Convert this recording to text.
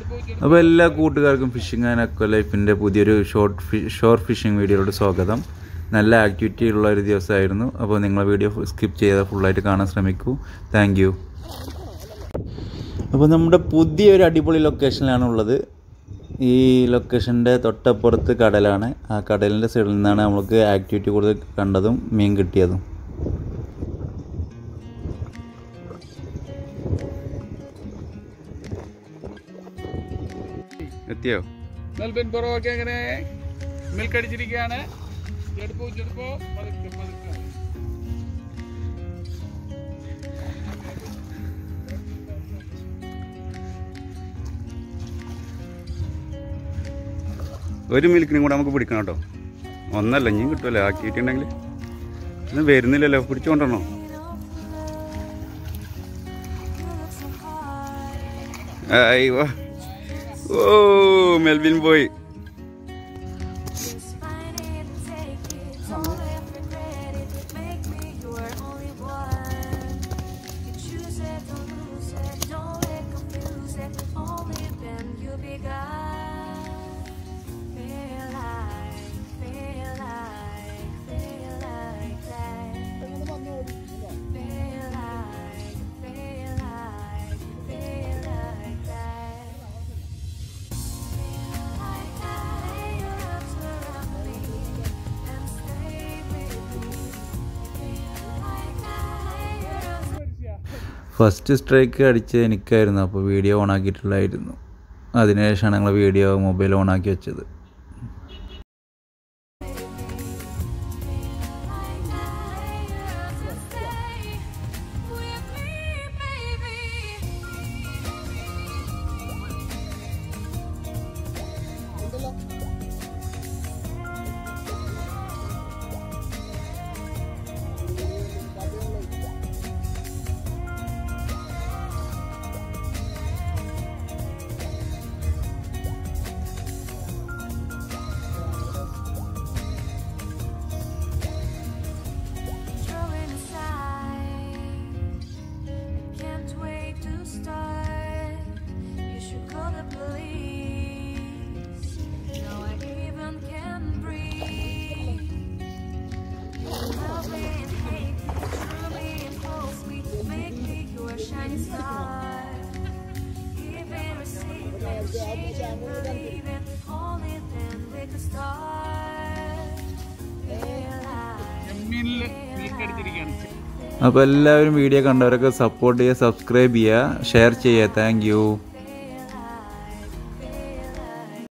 അപ്പോൾ എല്ലാ കൂട്ടുകാർക്കും ഫിഷിംഗ് ആൻഡ് അക്വ ലൈഫിൻ്റെ പുതിയൊരു ഷോർട്ട് ഫി ഷോർട്ട് ഫിഷിംഗ് വീഡിയോയിലോട്ട് സ്വാഗതം നല്ല ആക്ടിവിറ്റി ഉള്ള ഒരു ദിവസമായിരുന്നു അപ്പോൾ നിങ്ങൾ വീഡിയോ സ്കിപ്പ് ചെയ്താൽ ഫുള്ളായിട്ട് കാണാൻ ശ്രമിക്കൂ താങ്ക് യു അപ്പോൾ നമ്മുടെ പുതിയൊരു അടിപൊളി ലൊക്കേഷനിലാണ് ഉള്ളത് ഈ ലൊക്കേഷൻ്റെ തൊട്ടപ്പുറത്ത് കടലാണ് ആ കടലിൻ്റെ സൈഡിൽ നിന്നാണ് നമുക്ക് ആക്ടിവിറ്റി കൂടുതൽ കണ്ടതും മീൻ കിട്ടിയതും എത്തിയോ മെൽബിൻ പുറമൊക്കെ ഇങ്ങനെ മിൽക്ക് അടിച്ചിരിക്കുകയാണ് ചെടുപ്പോ ചെടുപ്പോ പതുക്കെ പതുക്കെ ഒരു മിൽക്കിനും കൂടെ നമുക്ക് പിടിക്കണം കേട്ടോ ഒന്നല്ല ഇനിയും കിട്ടുമല്ലോ ആക്കിയിട്ടുണ്ടെങ്കിൽ ഇത് വരുന്നില്ലല്ലോ പിടിച്ചുകൊണ്ടോ അയ്യോ ഓ മെൽവിൻ പോയി ഫസ്റ്റ് സ്ട്രൈക്ക് അടിച്ചത് എനിക്കായിരുന്നു അപ്പോൾ വീഡിയോ ഓൺ ആക്കിയിട്ടുള്ളായിരുന്നു അതിനുശേഷമാണ് ഞങ്ങൾ വീഡിയോ മൊബൈൽ ഓൺ ആക്കി വെച്ചത് Drawing aside, can't wait to start. You should call the police. Now I even can breathe. You love me and hate me, thrill me and pulse me, make me your shining star. Giving, receiving, changing, believing, only then we could start. Realize. ചെമ്മീനിൽ milk അടിച്ചിരിക്കുകയാണ് അപ്പോൾ എല്ലാവരും video കണ്ടവരൊക്കെ support ചെയ്യുക subscribe ചെയ്യുക share ചെയ്യുക thank U